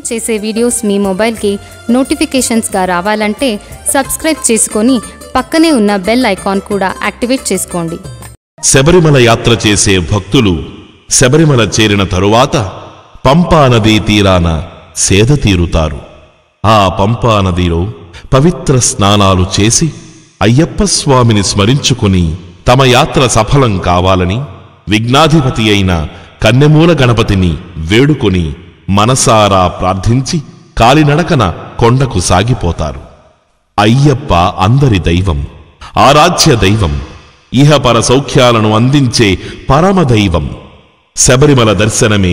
చేసే వీడియోస్ మీ మొబైల్కి నోటిఫికేషన్స్గా రావాలంటే సబ్స్క్రైబ్ చేసుకొని పక్కనే ఉన్న బెల్ ఐకాన్ కూడా యాక్టివేట్ చేసుకోండి శబరిమల యాత్ర చేసే భక్తులు శబరిమల చేరిన తరువాత పంపా నదీ తీరాన సేద తీరుతారు ఆ పంపా నదిలో పవిత్ర స్నానాలు చేసి అయ్యప్ప స్వామిని స్మరించుకుని తమ యాత్ర సఫలం కావాలని విఘ్నాధిపతి అయిన కన్నెమూల గణపతిని వేడుకొని మనసారా ప్రార్థించి కాలినడకన కొండకు సాగిపోతారు అయ్యప్ప అందరి దైవం ఆరాధ్య దైవం ఇహపర సౌఖ్యాలను అందించే పరమదైవం శబరిమల దర్శనమే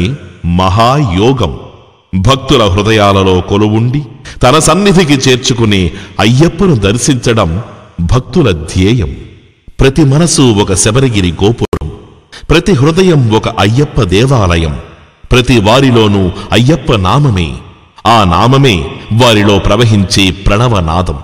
మహాయోగం భక్తుల హృదయాలలో కొలువుండి తన సన్నిధికి చేర్చుకునే అయ్యప్పను దర్శించడం భక్తుల ధ్యేయం ప్రతి మనసు ఒక శబరిగిరి గోపురం ప్రతి హృదయం ఒక అయ్యప్ప దేవాలయం ప్రతి వారిలోనూ అయ్యప్ప నామమే ఆ నామమే వారిలో ప్రవహించే ప్రణవనాదం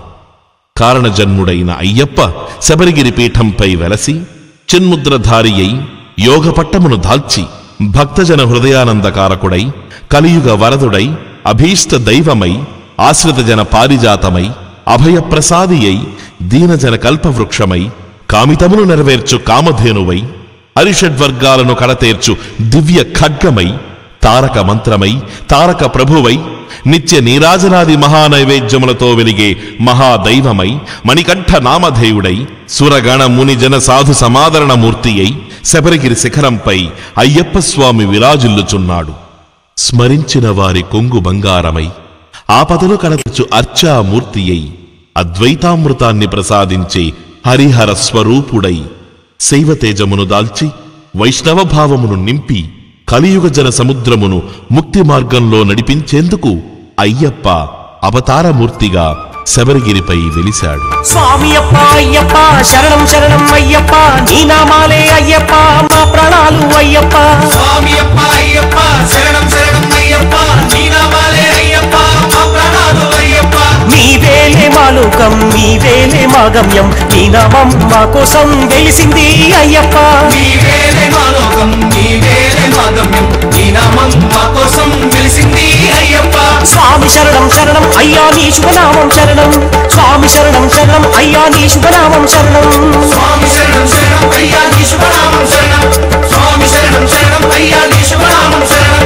కారణజన్ముడైన అయ్యప్ప శబరిగిరి పీఠంపై వెలసి చిన్ముద్రధారి అయి యోగపట్టమును దాల్చి భక్తజన హృదయానందకారకుడై కలియుగ వరదుడై అభీష్ట దైవమై ఆశ్రితజన పారిజాతమై అభయప్రసాది అయి దీనజన కల్పవృక్షమై కామితమును నెరవేర్చు కామధేనువై అరిషడ్వర్గాలను కడతేర్చు దివ్య ఖడ్గమై తారక మంత్రమై తారక ప్రభువై నిత్య నీరాజనాది మహానైవేద్యములతో వెలిగే మహాదైవమై మణికంఠ నామధేయుడై సురగణ ముని జన సాధు సమాదరణ మూర్తి అయి శబరిగిరి శిఖరంపై అయ్యప్ప స్వామి విరాజిల్లుచున్నాడు స్మరించిన వారి కొంగు బంగారమై ఆపదలు కనతచ్చు అర్చామూర్తి అయి అద్వైతామృతాన్ని ప్రసాదించే హరిహర స్వరూపుడై శైవతేజమును దాల్చి వైష్ణవ భావమును నింపి కలియుగ జన సముద్రమును ముక్తి మార్గంలో నడిపించేందుకు అయ్యప్ప అవతారమూర్తిగా శబరిగిరిపై వెలిశాడు స్వామి అప్ప అయ్యప్ప శరణం శరణం అయ్యప్ప నీ నామాలే అయ్యప్ప మా ప్రాణాలు అయ్యప్ప స్వామి అప్ప అయ్యప్ప శరణం శరణం అయ్యప్ప నీ నామాలే అయ్యప్ప మా ప్రాణాలు అయ్యప్ప నీవేలే మా లోకం నీవేలే మా గమ్యం నీ నామం మా కోసం వెలిసింది అయ్యప్ప నీవేలే మా లోకం నీవేలే మా గమ్యం నీ నామం మా కోసం వెలిసింది అయ్యప్ప స్వామి శరణం శరణం అయ్యా నీ శుభనామం శరణం స్వామి శరణం శరణం అయ్యా నీ శుభనామం శరణం స్వామి శరణం శరణం అయ్యా నీ శుభనామం శరణం స్వామి శరణం శరణం అయ్యా నీ శుభనామం శరణం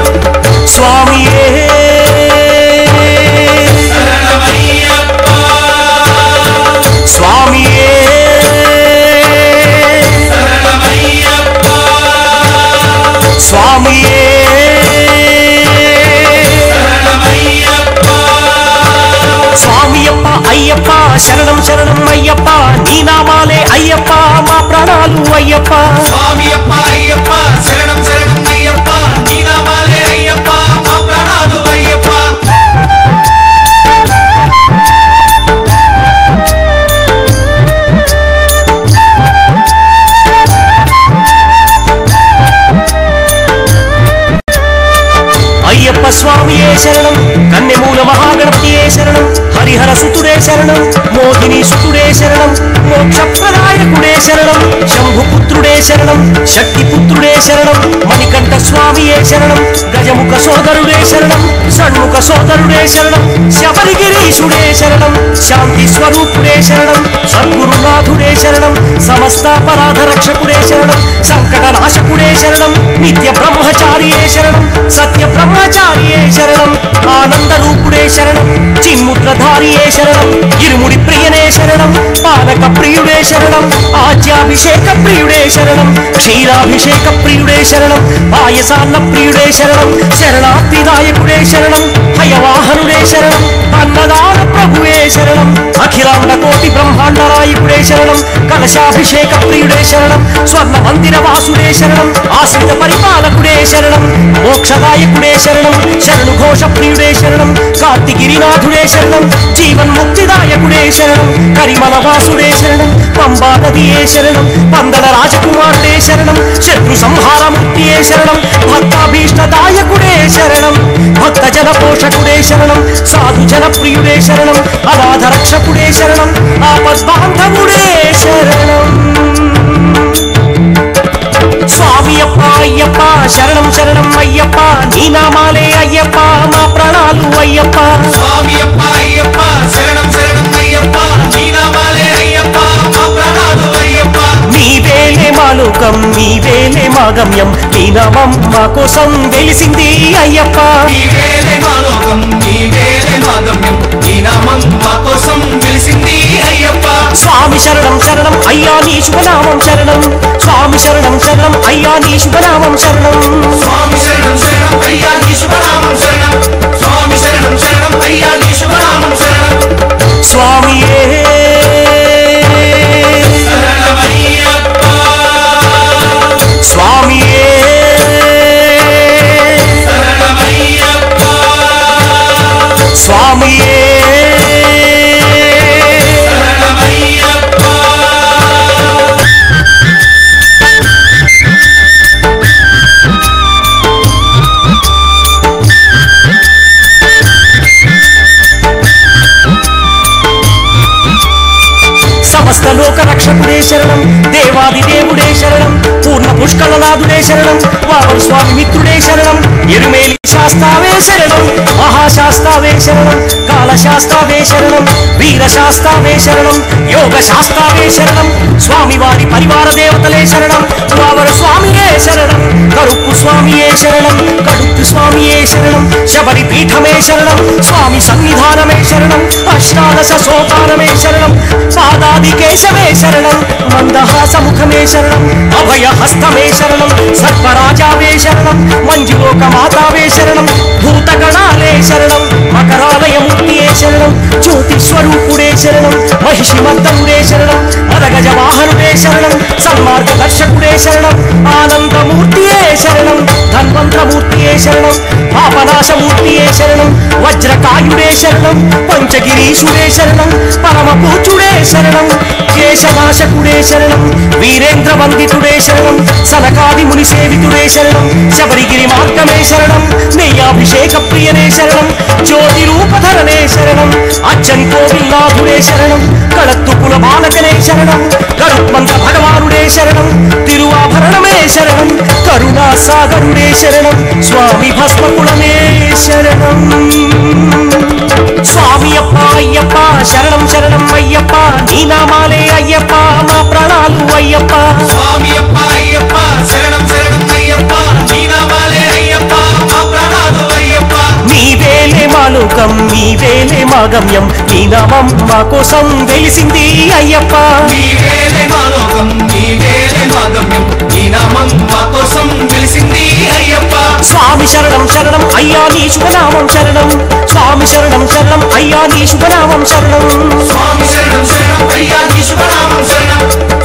స్వామియే శరణమయ్యప్ప స్వామియే శరణమయ్యప్ప స్వామియే శరణమయ్యప్ప స్వామి అప్ప అయ్యప్ప శరణం శరణం అయ్యప్ప నీ నామాలే అయ్యప్ప మా ప్రాణాలు అయ్యప్ప స్వామి అప్ప అయ్యప్ప శరణం శరణం అయ్యప్ప నీ నామాలే అయ్యప్ప మా ప్రాణాలు అయ్యప్ప అయ్యప్ప స్వామియే శరణం కన్నెమూల మహాగణపతియే శరణం హరిహర సుతుడే శరణం మోహిని సుతుడే శరణం మోక్షప్రదాయకుడే శరణం శంభుపుత్రుడే శరణం శక్తిపుత్రుడే శరణం మణికంఠ స్వామియే శరణం గజముఖ సోదరుడే శరణం షణ్ముఖ సోదరుడే శరణం శబరిగిరీశుడే శరణం శాంతి స్వరూపుడే శరణం సద్గురునాథుడే శరణం సమస్తాపరాధ రక్షకుడే శరణం సంకట నాశకుడే శరణం నిత్య బ్రహ్మచారియే శరణం సత్య బ్రహ్మచారియే శరణం ఆనంద రూపుడే శరణం చిన్ముద్రధారియే శరణం ఇరుముడి ప్రియనే శరణం పాలక ప్రియుడే శరణం ఆజ్యాభిషేక ప్రియుడే శరణం క్షీరాభిషేక ప్రియుడే శరణం పాయసాన్న ప్రియుడే శరణం శరణార్థిదాయకుడే శరణం హయవాహనుడే శరణం అన్నదాన ప్రభువే శరణం అఖిలాండ కోటి బ్రహ్మాండ నాయకుడే శరణం కలశాభిషేక ప్రియుడే శరణం స్వర్ణ మందిర వాసుడే శరణం ఆశ్రిత పరిపాలకుడే శరణం మోక్షదాయకుడే శరణం శరణు ఘోష ప్రియుడే శరణం కార్తిగిరినాథుడే శరణం జీవన్ ముక్తిదాయకుడే శరణం కరిమల వాసుడే శరణం పంబా నదియే శరణం పందల రాజకుమారుడే శరణం శత్రు సంహారమూర్తియే శరణం భక్తాభీష్టదాయకుడే శరణం భక్త జన పోషకుడే శరణం సాధు జన ప్రియుడే శరణం అనాథ రక్షకుడే శరణం ఆపద్బాంధవుడే శరణం స్వామి అప్ప అయ్యప్ప శరణం శరణం అయ్యప్ప నీ నామాలే అయ్యప్ప మా ప్రాణాలు మాలోకం నీవేలే మా గమ్యం నీ నామం మా కోసం వెలిసింది అయ్యప్ప నీవేలే మా లోకం నీవేలే మా గమ్యం నీ నామం మా కోసం వెలిసింది అయ్యప్ప స్వామి శరణం శరణం అయ్యా నీ శుభనామం శరణం స్వామి శరణం శరణం అయ్యా నీ శుభనామం శరణం స్వామి శరణం శరణం అయ్యా నీ శుభనామం శరణం స్వామి శరణం శరణం అయ్యా నీ శుభనామం శరణం స్వామియే శరణమయ్యప్ప స్వామియే శరణమయ్యప్ప స్వామియే శరణమయ్యప్ప సమస్త లోక రక్షకుడే శరణం దేవాది దేవుడే శరణం పూర్ణ పుష్కళనాథుడే శరణం వామన స్వామి మిత్రుడే శరణం ఎరుమేలి శాస్తావే శరణం మహాశాస్తావే శరణం కాళశాస్తావే శరణం వీర శాస్తావే శరణం యోగ శాస్తావే శరణం స్వామి వారి పరివార దేవతలే శరణం వావర స్వామియే శరణం కరుప్పు స్వామియే శరణం కడుప్పు స్వామియే శరణం శబరి పీఠమే శరణం స్వామి సన్నిధానమే శరణం అష్టాదశ సోపానమే శరణం పాదాది కేశమే శరణం మందహాసముఖమే శరణం అభయ హస్తమే శరణం సర్వరాజావే శరణం మంజులోక మాతావే శరణం భూతగణాలే శరణం మకరాలయమూర్తియే శరణం జ్యోతి స్వరూపుడే శరణం మహిషి మర్దనుడే శరణం అరగజ వాహనుడే శరణం సన్మార్గ దర్శకుడే శరణం ఆనందమూర్తియే శరణం ధన్వంతమూర్తియే శరణం పాపనాశమూర్తియే శరణం వజ్రకాయుడే శరణం పంచగిరీశుడే శరణం పరమ పూజుడే శరణం కేశనాశకుడే శరణం వీరేంద్ర వందితుడే శరణం సనకాది ముని సేవితుడే శరణం శబరిగిరి మార్గమే శరణం నెయ్యాభిషేక ప్రియనే శరణం జ్యోతి రూపధరనే శరణం అచ్చని కోవిల్నాథుడే శరణం కళత్తు కుల బాలకనే శరణం గరుత్మంత భగవానుడే శరణం తిరువాభరణమే శరణం కరుణా సాగరుడే శరణం స్వామి భస్మకులమే శరణం స్వామి అప్ప అయ్యప్ప శరణం శరణం అయ్యప్ప నీ నామాలే అయ్యప్ప మా ప్రాణాలు అయ్యప్ప స్వామి అప్ప అయ్యప్ప శరణం శరణం అయ్యప్ప నీ నామాలే అయ్యప్ప మా ప్రాణాలు అయ్యప్ప నీవేలే మా లోకం నీవేలే మా గమ్యం నీ నామం మా కోసం వెలిసింది అయ్యప్ప నీవేలే మా లోకం నీవేలే మా గమ్యం నీ నామం మా కోసం వెలిసింది అయ్యప్ప స్వామి శరణం శరణం అయ్యా నీ శుభనామం శరణం స్వామి శరణం శరణం అయ్యా నీ శుభనామం శరణం స్వామి శరణం శరణం అయ్యా నీ శుభనామం శరణం